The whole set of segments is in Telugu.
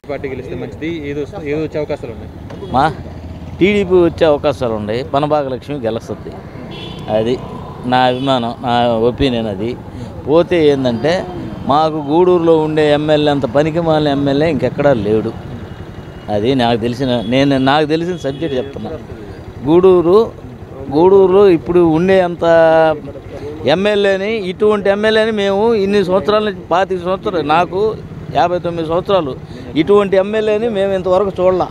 పార్టీ గెలిస్తే మంచిది ఏదో ఏదో వచ్చే అవకాశాలు ఉన్నాయి మా టీడీపీ వచ్చే అవకాశాలు ఉన్నాయి పనబాగ లక్ష్మి గెలుస్తుంది అది నా అభిమానం నా ఒపీనియన్ అది పోతే ఏంటంటే మాకు గూడూరులో ఉండే ఎమ్మెల్యే అంత పనికి మాలిన ఎమ్మెల్యే ఇంకెక్కడా లేడు అది నాకు తెలిసిన నేను నాకు తెలిసిన సబ్జెక్ట్ చెప్తున్నా గూడూరు గూడూరులో ఇప్పుడు ఉండే అంత ఎమ్మెల్యేని ఇటువంటి ఎమ్మెల్యేని మేము ఇన్ని సంవత్సరాల నుంచి పాతిక సంవత్సరాలు నాకు యాభై తొమ్మిది సంవత్సరాలు ఇటువంటి ఎమ్మెల్యేని మేము ఇంతవరకు చూడలా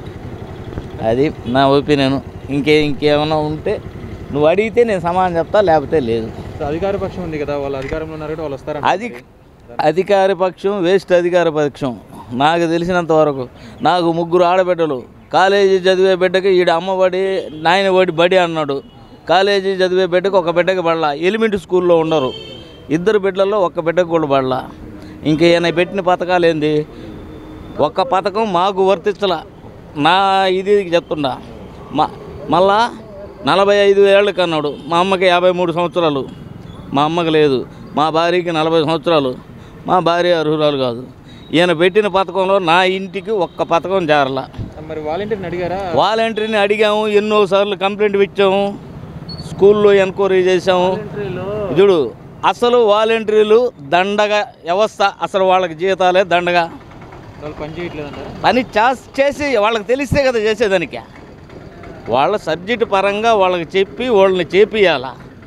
అది నా ఒపీనియన్ ఇంకే ఇంకేమైనా ఉంటే నువ్వు అడిగితే నేను సమాధానం చెప్తా లేకపోతే లేదు సో అధికార పక్షం ఉంది కదా వాళ్ళు అధికారంలో ఉన్నారు కాబట్టి వాళ్ళు వస్తారంట అది అధికార పక్షం వేస్ట్ అధికార పక్షం నాకు తెలిసినంత వరకు నాకు ముగ్గురు ఆడబిడ్డలు కాలేజీ చదివే బిడ్డకి ఈడ అమ్మబడి నాయన బడి బడి అన్నాడు కాలేజీ చదివే బిడ్డకి ఒక బిడ్డకి పడలా ఎలిమెంటరీ స్కూల్లో ఉండరు ఇద్దరు బిడ్డల్లో ఒక్క బిడ్డకు కూడా పడలా ఇంకా ఈయన పెట్టిన పథకాలు ఏంది ఒక్క పథకం మాకు వర్తించలా నా ఇది చెప్తున్నా మా మళ్ళా నలభై ఐదు ఏళ్ళకి అన్నాడు మా అమ్మకి యాభై మూడు సంవత్సరాలు మా అమ్మకి లేదు మా భార్యకి నలభై సంవత్సరాలు మా భార్య అర్హురాలు కాదు ఈయన పెట్టిన పథకంలో నా ఇంటికి ఒక్క పథకం చేరలా మరి వాలంటీర్ని అడిగారా వాలంటీర్ని అడిగాము ఎన్నోసార్లు కంప్లైంట్ ఇచ్చాము స్కూల్లో ఎంక్వైరీ చేసాము చూడు అసలు వాలంటీర్లు దండగా వ్యవస్థ అసలు వాళ్ళకి జీతాలే దండగా వాళ్ళు పని చేయట్లేదంటారా పని చాస్- చేసి వాళ్ళకి తెలిస్తే కదా చేసేదానికి వాళ్ళ సబ్జెక్టు పరంగా వాళ్ళకి చెప్పి వాళ్ళని చేపియాల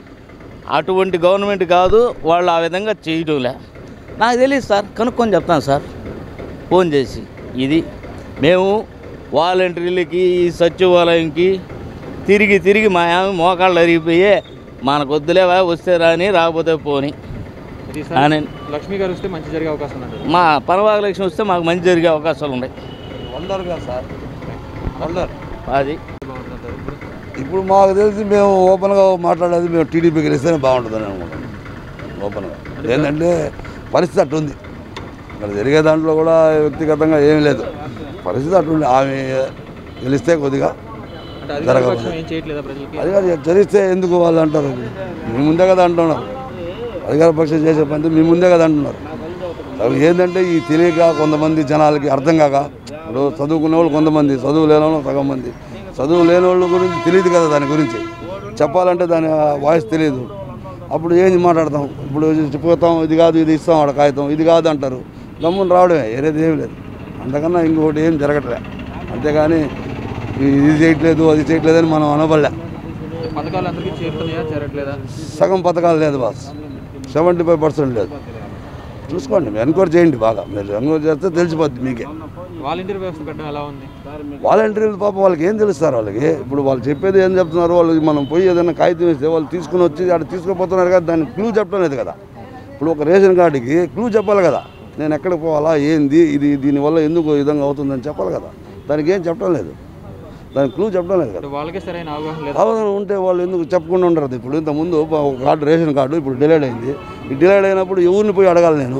అటువంటి గవర్నమెంట్ కాదు వాళ్ళు ఆ విధంగా చేయడంలే నాకు తెలియదు సార్ కనుక్కొని చెప్తాను సార్ ఫోన్ చేసి ఇది మేము వాలంటీర్లకి ఈ సచివాలయంకి తిరిగి తిరిగి మా ఆమె మోకాళ్ళు అరిగిపోయే మనకు వద్దులేవా వస్తే రాని రాకపోతే పోని ఇది అని లక్ష్మి గారు వస్తే మంచి జరిగే అవకాశం ఉందంటారు మా పరవాగ లక్ష్యం వస్తే మాకు మంచి జరిగే అవకాశాలు ఉన్నాయి వండర్గా సార్ వండర్ అది బాగుంటుందంటారు ఇప్పుడు ఇప్పుడు మాకు తెలిసి మేము ఓపెన్గా మాట్లాడేది మేము టీడీపీ గెలిస్తేనే బాగుంటుందని అనుకుంటాం ఓపెన్గా ఏంటంటే పరిస్థితి అట్టుంది ఇక్కడ జరిగే దాంట్లో కూడా వ్యక్తిగతంగా ఏమీ లేదు పరిస్థితి అట్టుంది ఆమె గెలిస్తే కొద్దిగా అంటే అధికార జరగదు. పక్షం ఏం చేయట్లేదా ప్రజలకి అది కాదు జరిగితే ఎందుకు వాళ్ళు అంటారు మీ ముందే కదా అంటున్నారు అధికార పక్షం చేసే పని మీ ముందే కదా అంటున్నారు అవి ఏంటంటే ఈ తెలియక కొంతమంది జనాలకి అర్థం కాక ఇప్పుడు చదువుకునే వాళ్ళు కొంతమంది చదువు లేని వాళ్ళు సగం మంది చదువు లేని వాళ్ళ గురించి తెలియదు కదా దాని గురించి చెప్పాలంటే దాని వాయిస్ తెలియదు అప్పుడు ఏంది మాట్లాడతాం ఇప్పుడు చెప్పిపోతాం ఇది కాదు ఇది ఇస్తాం ఆడ కాగితం ఇది కాదు అంటారు గమ్మున రావడమే ఏరేది ఏమి లేదు అంతకన్నా ఇంకొకటి ఏం జరగట్లే అంతేగాని ఇది చేయట్లేదు అది చేయట్లేదు అని మనం అనబడలే పథకాలు అందరికీ చేరుతున్నాయా చేరట్లేదా సగం పథకాలు లేదు బాస్ సెవెంటీ ఫైవ్ పర్సెంట్ లేదు చూసుకోండి మీరు ఎంక్వైరీ చేయండి బాగా మీరు ఎంక్వైరీ చేస్తే తెలిసిపోద్ది మీకే వాలంటీర్ వ్యవస్థ పెట్టడం ఎలా ఉంది వాలంటీర్లు పాపం వాళ్ళకి ఏం తెలుస్తారు వాళ్ళకి ఇప్పుడు వాళ్ళు చెప్పేది ఏం చెప్తున్నారు వాళ్ళు మనం పోయి ఏదైనా కాగితం ఇస్తే వాళ్ళు తీసుకుని వచ్చి అక్కడ తీసుకుపోతున్నారు కదా దానికి క్లూ చెప్పడం లేదు కదా ఇప్పుడు ఒక రేషన్ కార్డుకి క్లూ చెప్పాలి కదా నేను ఎక్కడికి పోవాలా ఏంది ఇది దీనివల్ల ఎందుకు ఈ విధంగా అవుతుందని చెప్పాలి కదా దానికి ఏం చెప్పడం లేదు దానికి క్లూ చెప్పడం లేదు కదా అంటే వాళ్ళకే సరైన అవగాహన లేదు అవగాహన ఉంటే వాళ్ళు ఎందుకు చెప్పకుండా ఉండరు ఇప్పుడు ఇంతకుముందు ఒక కార్డు రేషన్ కార్డు ఇప్పుడు డిలేడ్ అయింది ఈ డిలేడ్ అయినప్పుడు ఎవరిని పోయి అడగాలి నేను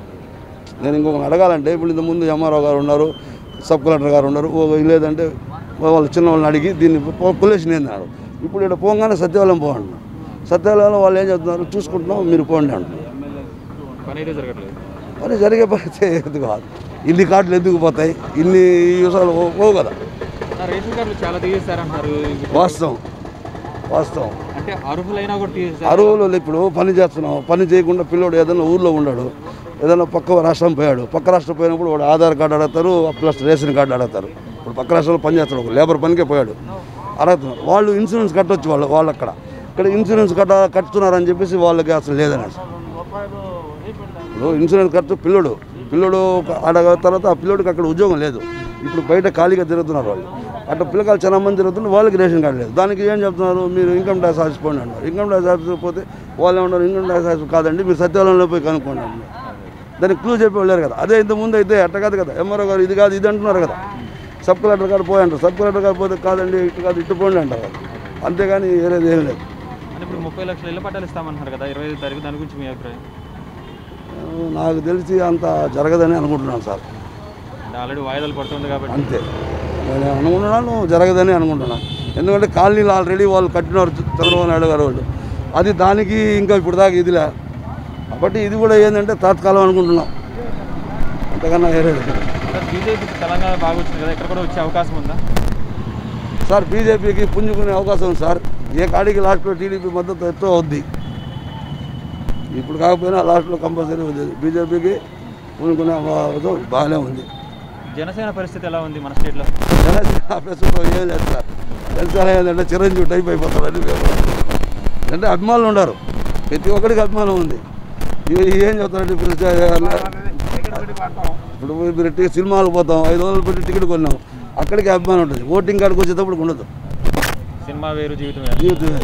నేను ఇంకొకరు అడగాలంటే ఇప్పుడు ఇంతకుముందు ఎంఆర్ఓ గారు ఉన్నారు సబ్ కలెక్టర్ గారు ఉన్నారు ఓ లేదంటే వాళ్ళు చిన్న వాళ్ళని అడిగి దీన్ని పొల్యూషన్ ఏందన్నారు ఇప్పుడు ఇక్కడ పోగానే సత్యవాలయం పోండి సత్యవాలయంలో వాళ్ళు ఏం చెప్తున్నారు చూసుకుంటున్నాం మీరు పోండి అంటున్నారు పని అయితే జరగట్లేదు మరి జరిగే పరిస్థితి ఎందుకు కాదు ఇన్ని కార్డులు ఎందుకు పోతాయి ఇన్ని యూసాలు పోవు కదా నా రేషన్ కార్డులు చాలా తీసేస్తారంటున్నారు వాస్తవం వాస్తవం అంటే అర్హులైనా కూడా తీసేస్తారు అరువులు ఇప్పుడు పని చేస్తున్నాం పని చేయకుండా పిల్లోడు ఏదైనా ఊర్లో ఉన్నాడు ఏదైనా పక్క రాష్ట్రం పోయాడు పక్క రాష్ట్రం పోయినప్పుడు వాడు ఆధార్ కార్డు అడుగుతారు ప్లస్ రేషన్ కార్డు అడుగుతారు ఇప్పుడు పక్క రాష్ట్రంలో పని చేస్తాడు ఒక లేబర్ పనికే పోయాడు అడుగుతున్నారు వాళ్ళు ఇన్సూరెన్స్ కట్టొచ్చు వాళ్ళు వాళ్ళు అక్కడ ఇక్కడ ఇన్సూరెన్స్ కట్ట కట్టుతున్నారని చెప్పేసి వాళ్ళకి అసలు లేదని ఇప్పుడు ఇన్సూరెన్స్ కట్టు పిల్లోడు పిల్లోడు అడగ తర్వాత ఆ పిల్లోడికి అక్కడ ఉద్యోగం లేదు ఇప్పుడు బయట ఖాళీగా తిరుగుతున్నారు వాళ్ళు అట్లా పిల్లకాయలు చాలా మంది తిరుగుతున్నారు వాళ్ళకి రేషన్ కార్డు లేదు దానికి ఏం చెప్తున్నారు మీరు ఇన్కమ్ ట్యాక్స్ ఆఫీస్ పోండి అంటారు ఇన్కమ్ ట్యాక్స్ ఆఫీస్ పోతే వాళ్ళు ఏమన్నారు ఇన్కమ్ ట్యాక్స్ ఆఫీస్ కాదండి మీరు సత్యవాలంలో పోయి కనుక్కోండి అంటున్నారు దానికి క్లూ చెప్పి వెళ్ళారు కదా అదే ఇంత ముందు అయితే అట్ట కాదు కదా ఎంఆర్ఓ గారు ఇది కాదు ఇది అంటున్నారు కదా సబ్ కలెక్టర్ గారు పోయి అంటారు సబ్ కలెక్టర్ గారు పోతే కాదండి ఇటు కాదు ఇటు పోండి అంటారు కదా అంతేగాని వేరేది ఏం లేదు అంటే ఇప్పుడు ముప్పై లక్షల ఇళ్ల పట్టాలు ఇస్తామంటున్నారు కదా ఇరవై ఐదు తారీఖు దాని గురించి మీ అభిప్రాయం నాకు తెలిసి అంత జరగదని అనుకుంటున్నాను సార్ అంటే ఆల్రెడీ వాయిదాలు పడుతుంది కాబట్టి అంతే నేను అనుకుంటున్నాను జరగదని అనుకుంటున్నాను ఎందుకంటే కాలనీలు ఆల్రెడీ వాళ్ళు కట్టినారు చంద్రబాబు నాయుడు గారు వాళ్ళు అది దానికి ఇంకా ఇప్పుడు దాకా ఇదిలే కాబట్టి ఇది కూడా ఏంటంటే తాత్కాలం అనుకుంటున్నాం అంతకన్నా వేరే లేదు. సార్ బీజేపీ తెలంగాణ బాగా వచ్చింది కదా ఇక్కడ కూడా వచ్చే అవకాశం ఉందా సార్ బీజేపీకి పుంజుకునే అవకాశం ఉంది సార్ ఏ కాడికి లాస్ట్లో టీడీపీ మద్దతు ఎంతో అవుద్ది ఇప్పుడు కాకపోయినా లాస్ట్లో కంపల్సరీ ఉంది బీజేపీకి పుంజుకునే అవకాశం బాగానే ఉంది జనసేన పరిస్థితి ఎలా ఉంది మన స్టేట్లో జనసేన ప్రస్తుతం ఏం లేదు సార్ జనసేన ఏంటంటే చిరంజీవి టైప్ అయిపోతారని మేము అంటే అభిమానులు ఉన్నారు ప్రతి ఒక్కరికి అభిమానం ఉంది ఇవి ఏం చెప్తారంటే ఇప్పుడు ఇప్పుడు మీరు టి- సినిమాలకు పోతాం ఐదు వందలు పెట్టి టికెట్ కొన్నాం అక్కడికి అభిమానం ఉంటుంది ఓటింగ్ కాడికి వచ్చేటప్పుడు ఉండదు సినిమా వేరు జీవితం వేరు జీవితమే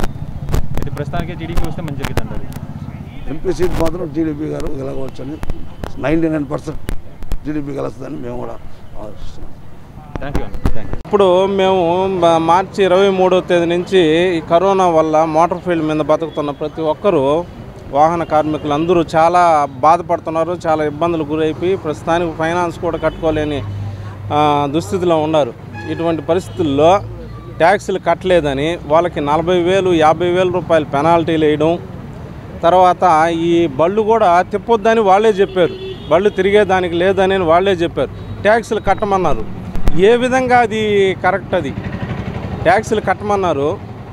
ఇది ప్రస్తుతానికి టీడీపీ వస్తే మంచి జరుగుతుంది అది ఎంపీ సీట్ మాత్రం టీడీపీ గారు గెలవచ్చని నైంటీ నైన్ పర్సెంట్ టీడీపీ గెలుస్తుందని మేము కూడా ఆలోచిస్తున్నాం థ్యాంక్ యూ అండి థ్యాంక్ యూ ఇప్పుడు మేము మ- మార్చి ఇరవై మూడో తేదీ నుంచి ఈ కరోనా వల్ల మోటార్ ఫీల్డ్ మీద బతుకుతున్న ప్రతి ఒక్కరూ వాహన కార్మికులు అందరూ చాలా బాధపడుతున్నారు చాలా ఇబ్బందులు గురైపోయి ప్రస్తుతానికి ఫైనాన్స్ కూడా కట్టుకోలేని ఆ, దుస్థితిలో ఉన్నారు ఇటువంటి పరిస్థితుల్లో ట్యాక్సులు కట్టలేదని వాళ్ళకి నలభై వేలు యాభై వేల రూపాయలు పెనాల్టీలు వేయడం తర్వాత ఈ బళ్ళు కూడా తిప్పొద్దని వాళ్ళే చెప్పారు బళ్ళు తిరిగేదానికి లేదని వాళ్ళే చెప్పారు ట్యాక్సులు కట్టమన్నారు ఏ విధంగా అది కరెక్ట్ అది ట్యాక్సులు కట్టమన్నారు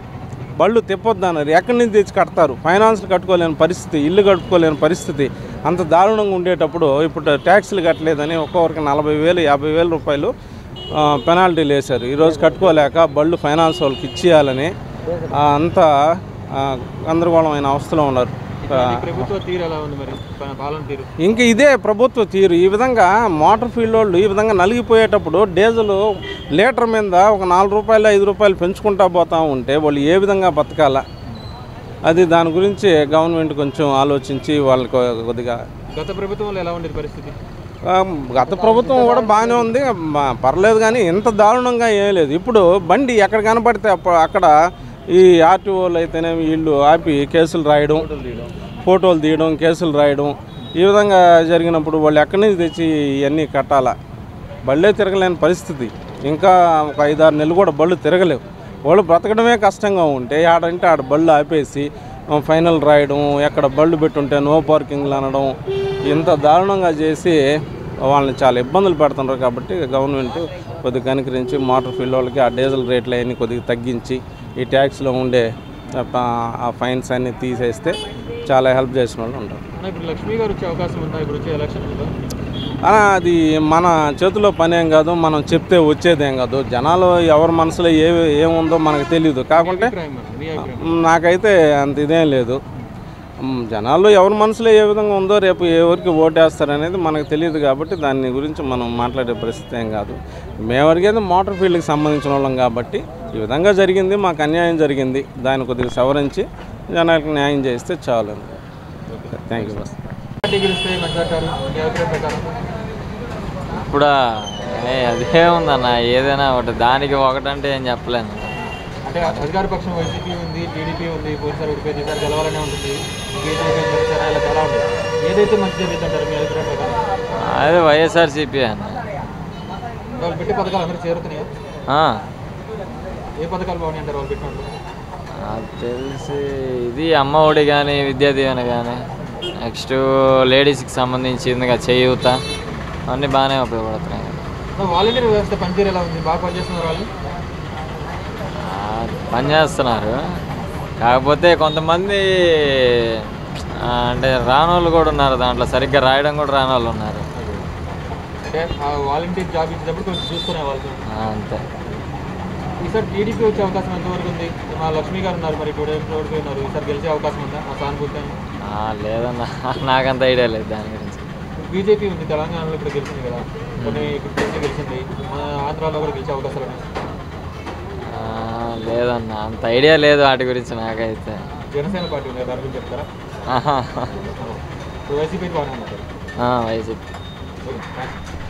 బళ్ళు తిప్పొద్దన్నారు ఎక్కడి నుంచి తెచ్చి కడతారు ఫైనాన్స్లు కట్టుకోలేని పరిస్థితి ఇల్లు కట్టుకోలేని పరిస్థితి అంత దారుణంగా ఉండేటప్పుడు ఇప్పుడు ట్యాక్సులు కట్టలేదని ఒక్కొక్కరికి నలభై వేలు యాభై వేల రూపాయలు ఆ, పెనాల్టీలు వేశారు ఈరోజు కట్టుకోలేక బళ్ళు ఫైనాన్స్ వాళ్ళకి ఇచ్చేయాలని ఆ, అంతా ఆ, గందరగోళమైన అవస్థలో ఉన్నారు ఆ, ఈ ప్రభుత్వ తీరు ఎలా ఉంది మరి పా- పాలన తీరు ఇంక ఇదే ప్రభుత్వ తీరు ఈ విధంగా మోటార్ ఫీల్డ్ వాళ్ళు ఈ విధంగా నలిగిపోయేటప్పుడు డీజిల్ లీటర్ మీద ఒక నాలుగు రూపాయలు ఐదు రూపాయలు పెంచుకుంటా పోతా ఉంటే వాళ్ళు ఏ విధంగా బతకాలా అది దాని గురించి గవర్నమెంట్ కొంచెం ఆలోచించి వాళ్ళకి కొద్దిగా గత ప్రభుత్వంలో ఎలా ఉండేది పరిస్థితి ఆ, గత ప్రభుత్వం కూడా బాగానే ఉంది మా- పర్లేదు కానీ ఇంత దారుణంగా ఏం లేదు ఇప్పుడు బండి ఎక్కడ కనపడితే అప్ప- అక్కడ ఈ ఆర్టీఓలు అయితేనే వీళ్ళు ఆపి కేసులు రాయడం ఫోటోలు తీయడం కేసులు రాయడం ఈ విధంగా జరిగినప్పుడు వాళ్ళు ఎక్కడి నుంచి తెచ్చి ఇవన్నీ కట్టాలా బళ్ళే తిరగలేని పరిస్థితి ఇంకా ఒక ఐదారు నెలలు కూడా బళ్ళు తిరగలేవు వాళ్ళు బ్రతకడమే కష్టంగా ఉంటే ఆడంటే ఆడ బళ్ళు ఆపేసి ఆ, ఫైనల్ రాయడం ఎక్కడ బళ్ళు పెట్టుంటే నో పార్కింగ్లు అనడం ఇంత దారుణంగా చేసి వాళ్ళని చాలా ఇబ్బందులు పెడుతున్నారు కాబట్టి గవర్నమెంట్ కొద్దిగా కనుకరించి మోటార్ ఫీల్డ్ వాళ్ళకి ఆ డీజిల్ రేట్లు అవన్నీ కొద్దిగా తగ్గించి ఈ ట్యాక్స్లో ఉండే ఆ, ఆ ఫైన్స్ అన్ని తీసేస్తే చాలా హెల్ప్ చేసిన వాళ్ళు ఉంటారు అన్న, ఇప్పుడు లక్ష్మీ గారు వచ్చే అవకాశం ఉందా ఇప్పుడు వచ్చే ఎలక్షన్లో ఆ, అది మన చేతిలో పని ఏం కాదు మనం చెప్తే వచ్చేదేం కాదు జనాలు ఎవరి మనసులో ఏ ఏముందో మనకు తెలియదు కాకుంటే అభిప్రాయం మరి, మీ అభిప్రాయం మ్, నాకైతే అంత ఇదేం లేదు మ్, జనాల్లో ఎవరి మనసులో ఏ విధంగా ఉందో రేపు ఎవరికి ఓటేస్తారనేది మనకు తెలియదు కాబట్టి దాని గురించి మనం మాట్లాడే పరిస్థితి ఏం కాదు మేము అడిగేది మోటార్ ఫీల్డ్కి సంబంధించిన వాళ్ళం కాబట్టి ఈ విధంగా జరిగింది మాకు అన్యాయం జరిగింది దాన్ని కొద్దిగా సవరించి జనాలకు న్యాయం చేస్తే చాలు థ్యాంక్ యూ పార్టీ గెలిస్తే మంచి అంటారు మీ అభిప్రాయం ప్రకారం ఇప్పుడు అదే ఉందన్న ఏదైనా ఒకటి దానికి ఒకటంటే ఏం చెప్పలేను అంటే అధికార పక్షం వైసీపీ ఉంది టీడీపీ ఉంది పోలీసారి ఓడిపోయింది ఈసారి గెలవాలనే ఉంటుంది బీజేపీ జనసేన ఇలా చాలా ఉంది ఏదైతే మంచి జరుగుతుంది అంటారు మీ అభిప్రాయం ప్రకారం అదే వైఎస్ఆర్సీపీ అన్న వాళ్ళు పెట్టే పథకాలు అందరూ చేరుతున్నాయా ఆ, ఏ పథకాలు బాగున్నాయి అంటారు వాళ్ళు పెట్టినట్లు నాకు తెలిసి ఇది అమ్మ ఒడి కానీ విద్యా దీవెన కానీ నెక్స్ట్ లేడీస్కి సంబంధించిందిగా చేయూత అన్నీ బాగానే ఉపయోగపడుతున్నాయి వాలంటీర్ వ్యవస్థ పనితీరు ఎలా ఉంది బాగా పనిచేస్తున్నారు వాళ్ళు ఆ, పనిచేస్తున్నారు కాకపోతే కొంతమంది ఆ, అంటే రానోళ్ళు కూడా ఉన్నారు దాంట్లో సరిగ్గా రాయడం కూడా రానోళ్ళు ఉన్నారు అంటే ఆ వాలంటీర్ జాబ్ ఇచ్చేటప్పుడు కొంచెం చూసుకునే వాళ్ళు ఆ, అంతే ఈసారి టీడీపీ వచ్చే అవకాశం ఎంతవరకు ఉంది మా లక్ష్మీ గారు ఉన్నారు మరి టూ డేస్ ఓడిపోయి ఉన్నారు ఈసారి గెలిచే అవకాశం ఉందా మా సానుభూతి అని ఆ, లేదన్న నాకంత ఐడియా లేదు దాని గురించి బీజేపీ ఉంది తెలంగాణలో ఇప్పుడు గెలిచింది కదా కొన్ని ఇప్పుడు ప్లేస్లో గెలిచింది మన ఆంధ్రాలో కూడా గెలిచే అవకాశాలు ఉన్నాయి ఆ, లేదన్న అంత ఐడియా లేదు వాటి గురించి నాకైతే జనసేన పార్టీ ఉంది దాని గురించి చెప్తారా ఆహా. ఇప్పుడు వైసీపీ బాగానే ఉన్నారు ఆ, వైసీపీ ఓకే థ్యాంక్స్